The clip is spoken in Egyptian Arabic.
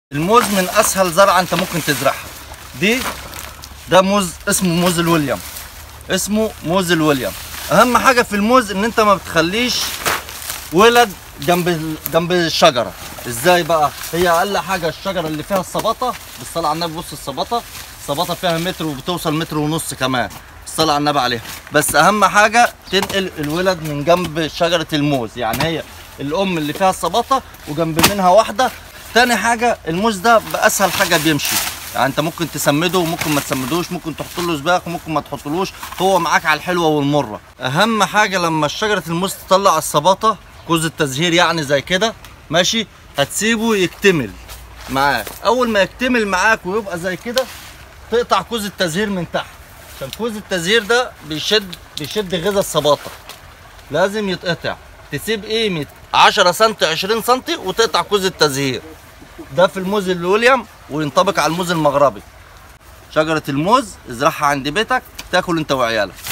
الموز من اسهل زرعه انت ممكن تزرعها دي ده موز اسمه موز الويليام اسمه موز الويليام اهم حاجه في الموز ان انت ما بتخليش ولد جنب ال- جنب الشجره ازاي بقى هي اقل حاجه الشجره اللي فيها الصباطه بالصلاه على النبي بص الصباطه الصباطه فيها متر وبتوصل متر ونص كمان الصلاه على النبي عليها بس اهم حاجه تنقل الولد من جنب شجره الموز يعني هي الام اللي فيها الصباطه وجنب منها واحده تاني حاجه الموز ده باسهل حاجه بيمشي يعني انت ممكن تسمده وممكن ما تسمدوش ممكن تحط له سباق وممكن ما تحطلوش هو معاك على الحلوه والمره اهم حاجه لما شجره الموز تطلع الصباطه كوز التزهير يعني زي كده ماشي هتسيبه يكتمل معاك اول ما يكتمل معاك ويبقى زي كده تقطع كوز التزهير من تحت عشان كوز التزهير ده بيشد بيشد غذاء الصباطه لازم يتقطع تسيب قيمه 10 سم 20 سم وتقطع كوز التزهير ده في الموز الويليام وينطبق على الموز المغربي شجره الموز ازرعها عند بيتك تاكل انت وعيالك